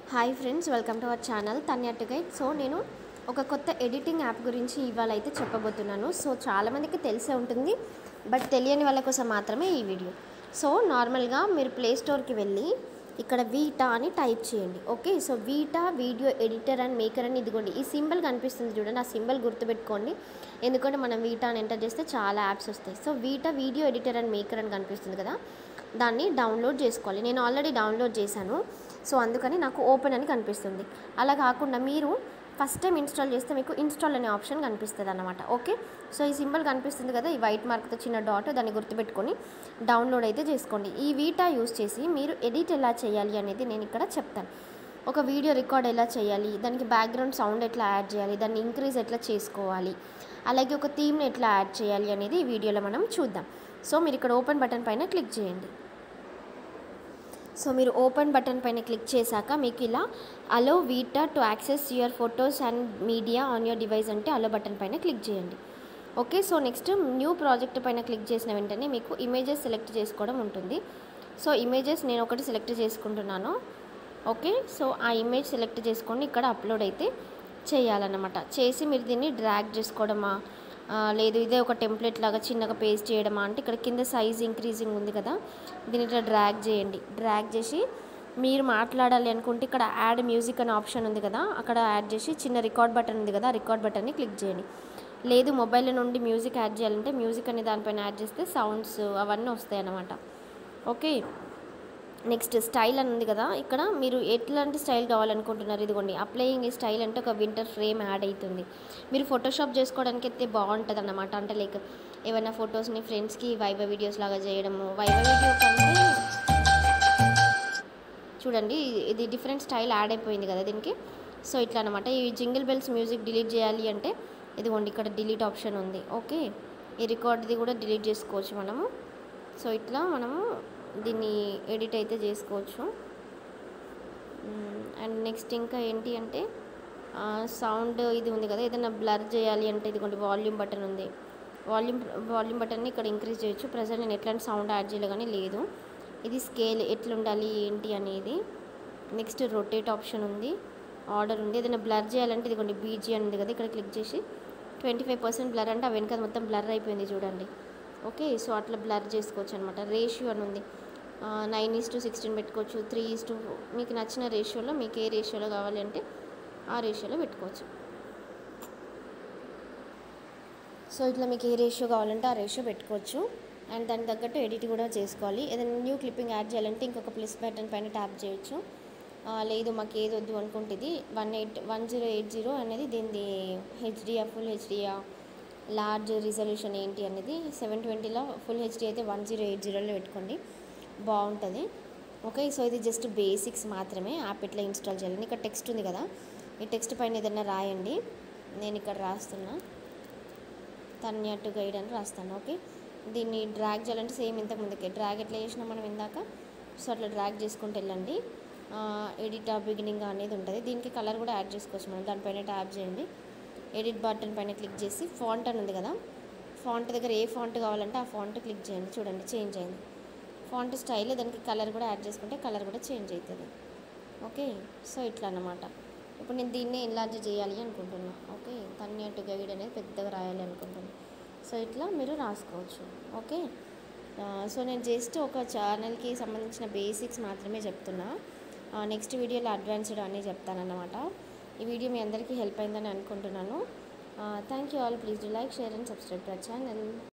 hi friends welcome to our channel తన్యట్టు guide so నేను ఒక కొత్త ఎడిటింగ్ యాప్ గురించి ఇవాళ అయితే చెప్పబోతున్నాను సో చాలామందికి తెలిసే ఉంటుంది బట్ తెలియని వాళ్ళ కోసం మాత్రమే ఈ వీడియో సో నార్మల్గా మీరు ప్లే స్టోర్కి వెళ్ళి ఇక్కడ వీటా అని టైప్ చేయండి okay so Vita video editor and maker అని ఇదిగోండి ఈ సింబల్ కనిపిస్తుంది చూడండి ఆ సింబల్ గుర్తుపెట్టుకోండి ఎందుకంటే మనం వీటా అని ఎంటర్ చేస్తే చాలా యాప్స్ వస్తాయి so Vita video editor and maker అని కనిపిస్తుంది కదా దాన్ని డౌన్లోడ్ చేసుకోవాలి నేను ఆల్రెడీ డౌన్లోడ్ చేశాను సో అందుకని నాకు ఓపెన్ అని కనిపిస్తుంది అలా కాకుండా మీరు ఫస్ట్ టైం ఇన్స్టాల్ చేస్తే మీకు ఇన్స్టాల్ అనే ఆప్షన్ కనిపిస్తుంది అనమాట ఓకే సో ఈ సింబల్ కనిపిస్తుంది కదా ఈ వైట్ మార్క్తో చిన్న డాట్ దాన్ని గుర్తుపెట్టుకొని డౌన్లోడ్ అయితే చేసుకోండి ఈ వీటా యూస్ చేసి మీరు ఎడిట్ ఎలా చేయాలి అనేది నేను ఇక్కడ చెప్తాను ఒక వీడియో రికార్డ్ ఎలా చేయాలి దానికి బ్యాక్గ్రౌండ్ సౌండ్ ఎట్లా యాడ్ చేయాలి దాన్ని ఇంక్రీజ్ ఎట్లా చేసుకోవాలి అలాగే ఒక థీమ్ని ఎట్లా యాడ్ చేయాలి అనేది ఈ వీడియోలో మనం చూద్దాం సో మీరు ఇక్కడ ఓపెన్ బటన్ పైన క్లిక్ చేయండి సో మీరు ఓపెన్ బటన్ పైన క్లిక్ చేశాక మీకు ఇలా allow Vita to access your photos and media on your device అంటే అలో బటన్ పైన క్లిక్ చేయండి okay so next new project పైన క్లిక్ చేసిన వెంటనే మీకు ఇమేజెస్ సెలెక్ట్ చేసుకోవడం ఉంటుంది సో ఇమేజెస్ నేను ఒకటి సెలెక్ట్ చేసుకుంటున్నాను ఓకే సో ఆ ఇమేజ్ సెలెక్ట్ చేసుకొని ఇక్కడ అప్లోడ్ అయితే చేయాలన్నమాట చేసి మీరు దీన్ని డ్రాగ్ చేసుకోవడమా ఆ, లేదు ఇదే ఒక టెంప్లెట్ లాగా చిన్నగా పేస్ట్ చేయడమా అంటే ఇక్కడ కింద సైజ్ ఇంక్రీజింగ్ ఉంది కదా దీన్ని ఇట్లా డ్రాగ్ చేయండి డ్రాగ్ చేసి మీరు మాట్లాడాలి అనుకుంటే ఇక్కడ యాడ్ మ్యూజిక్ అనే ఆప్షన్ ఉంది కదా అక్కడ యాడ్ చేసి చిన్న రికార్డ్ బటన్ ఉంది కదా ఆ రికార్డ్ బటన్ని క్లిక్ చేయండి లేదు మొబైల్ నుండి మ్యూజిక్ యాడ్ చేయాలంటే మ్యూజిక్ అనే దానిపైన యాడ్ చేస్తే సౌండ్స్ అవన్నీ వస్తాయి అన్నమాట ఓకే నెక్స్ట్ స్టైల్ అని ఉంది కదా ఇక్కడ మీరు ఎట్లాంటి స్టైల్ కావాలనుకుంటున్నారు ఇదిగోండి అప్లయింగ్ ఈ స్టైల్ అంటే ఒక వింటర్ ఫ్రేమ్ యాడ్ అవుతుంది మీరు ఫోటోషాప్ చేసుకోవడానికి అయితే బాగుంటుంది అన్నమాట అంటే లైక్ ఏమైనా ఫొటోస్ని ఫ్రెండ్స్కి వైవ వీడియోస్ లాగా చేయడము వైవ వీడియో కంటే చూడండి ఇది డిఫరెంట్ స్టైల్ యాడ్ అయిపోయింది కదా దీనికి సో ఇట్లా అనమాట ఈ జింగిల్ బెల్స్ మ్యూజిక్ డిలీట్ చేయాలి అంటే ఇదిగోండి ఇక్కడ డిలీట్ ఆప్షన్ ఉంది ఓకే ఈ రికార్డ్ది కూడా డిలీట్ చేసుకోవచ్చు మనము సో ఇట్లా మనము దీన్ని ఎడిట్ అయితే చేసుకోవచ్చు అండ్ నెక్స్ట్ ఇంకా ఏంటి అంటే సౌండ్ ఇది ఉంది కదా ఏదైనా బ్లర్ చేయాలి అంటే ఇదిగోండి వాల్యూమ్ బటన్ ఉంది వాల్యూమ్ వాల్యూమ్ బటన్ని ఇక్కడ ఇంక్రీజ్ చేయొచ్చు ప్రజెంట్ నేను ఎట్లాంటి సౌండ్ యాడ్ చేయలే కానీ లేదు ఇది స్కేల్ ఎట్లుండాలి ఏంటి అనేది నెక్స్ట్ రొటేట్ ఆప్షన్ ఉంది ఆర్డర్ ఉంది ఏదైనా బ్లర్ చేయాలంటే ఇదిగోండి బీజీ అని ఉంది కదా ఇక్కడ క్లిక్ చేసి ట్వంటీ ఫైవ్ పర్సెంట్ బ్లర్ అంటే ఆ వెనక మొత్తం బ్లర్ అయిపోయింది చూడండి ఓకే సో అట్లా బ్లర్ చేసుకోవచ్చు అనమాట రేషియో అని ఉంది నైన్ ఈస్ టు సిక్స్టీన్ పెట్టుకోవచ్చు త్రీ ఈస్ టు మీకు నచ్చిన రేషియోలో మీకు ఏ రేషియోలో కావాలి అంటే ఆ రేషియోలో పెట్టుకోవచ్చు సో ఇట్లా మీకు ఏ రేషియో కావాలంటే ఆ రేషియో పెట్టుకోవచ్చు అండ్ దానికి తగ్గట్టు ఎడిట్ కూడా చేసుకోవాలి ఏదైనా న్యూ క్లిప్పింగ్ యాడ్ చేయాలంటే ఇంకొక ప్లస్ బటన్ పైన ట్యాప్ చేయొచ్చు ఆ, లేదు మాకు ఏది వద్దు అనుకుంటే ఇది one eight one zero eight zero అనేది దీనిది హెచ్డియా ఫుల్ హెచ్డియా లార్జ్ రిజల్యూషన్ ఏంటి అనేది సెవెన్ ట్వంటీలో ఫుల్ హెచ్డి అయితే వన్ జీరో ఎయిట్ జీరోలో పెట్టుకోండి బాగుంటుంది ఓకే సో ఇది జస్ట్ బేసిక్స్ మాత్రమే యాప్ ఎట్లా ఇన్స్టాల్ చేయాలని ఇక్కడ టెక్స్ట్ ఉంది కదా ఈ టెక్స్ట్ పైన ఏదైనా రాయండి నేను ఇక్కడ రాస్తున్నా తన్య టు గైడ్ అని రాస్తాను ఓకే దీన్ని డ్రాగ్ చేయాలంటే సేమ్ ఇంతకు ముందుకే డ్రాగ్ ఎట్లా చేసినా మనం ఇందాక సో అట్లా డ్రాగ్ చేసుకుంటూ వెళ్ళండి ఎడిట్ బిగినింగ్ అనేది ఉంటుంది దీనికి కలర్ కూడా యాడ్ చేసుకోవచ్చు మనం దానిపైన ట్యాప్ చేయండి ఎడిట్ బటన్ పైన క్లిక్ చేసి ఫాంట్ అని ఉంది కదా ఫాంట్ దగ్గర ఏ ఫాంట్ కావాలంటే ఆ ఫాంట్ క్లిక్ చేయండి చూడండి చేంజ్ అయింది ఫాంట్ స్టైల్ దానికి కలర్ కూడా యాడ్ చేసుకుంటే కలర్ కూడా చేంజ్ అవుతుంది ఓకే సో ఇట్లా అన్నమాట ఇప్పుడు నేను దీన్ని ఎన్లార్జ్ చేయాలి అనుకుంటున్నా ఓకే తన్ని అటు గైడ్ అనేది పెద్దగా రాయాలి అనుకుంటున్నా సో ఇట్లా మీరు రాసుకోవచ్చు ఓకే ఆ, సో నేను జస్ట్ ఒక ఛానల్కి సంబంధించిన బేసిక్స్ మాత్రమే చెప్తున్నా నెక్స్ట్ వీడియోలో అడ్వాన్స్డ్ అని చెప్తానన్నమాట ఈ వీడియో మీ అందరికీ హెల్ప్ అయిందని అనుకుంటున్నాను thank you all please do like share and subscribe to channel